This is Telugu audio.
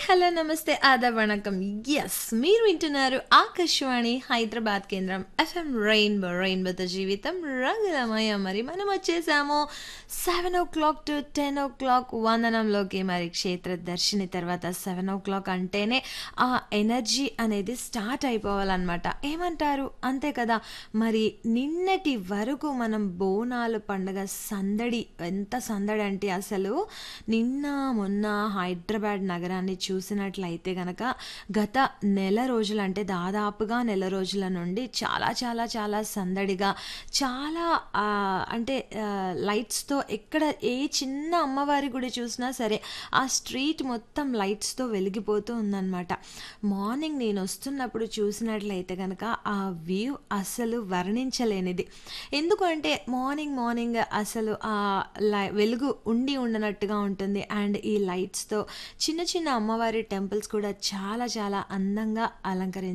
హలో నమస్తే ఆదా వణకం ఎస్ మీరు వింటున్నారు ఆకాశవాణి హైదరాబాద్ కేంద్రం ఎఫ్ఎం రెయిన్బో రెయిన్బోతో జీవితం రంగులమయ మరి మనం వచ్చేసాము seven o'clock to ten o'clock వందనంలోకి మరి క్షేత్ర దర్శిని తర్వాత సెవెన్ ఓ క్లాక్ అంటేనే ఆ ఎనర్జీ అనేది స్టార్ట్ అయిపోవాలన్నమాట ఏమంటారు అంతే కదా మరి నిన్నటి వరకు మనం బోనాలు పండగ సందడి ఎంత సందడి అంటే అసలు నిన్న మొన్న హైదరాబాద్ నగరాన్ని చూసినట్లయితే గనక గత నెల రోజులు అంటే దాదాపుగా నెల రోజుల నుండి చాలా చాలా చాలా సందడిగా చాలా ఆ, అంటే ఆ, లైట్స్తో ఎక్కడ ఏ చిన్న అమ్మవారి గుడి చూసినా సరే ఆ స్ట్రీట్ మొత్తం లైట్స్తో వెలిగిపోతూ ఉందన్నమాట మార్నింగ్ నేను వస్తున్నప్పుడు చూసినట్లయితే కనుక ఆ వ్యూ అసలు వర్ణించలేనిది ఎందుకంటే మార్నింగ్ మార్నింగ్ అసలు ఆ లై వెలుగు ఉండి ఉండనట్టుగా ఉంటుంది అండ్ ఈ లైట్స్తో చిన్న చిన్న అమ్మవారి టెంపుల్స్ కూడా చాలా చాలా అందంగా అలంకరించి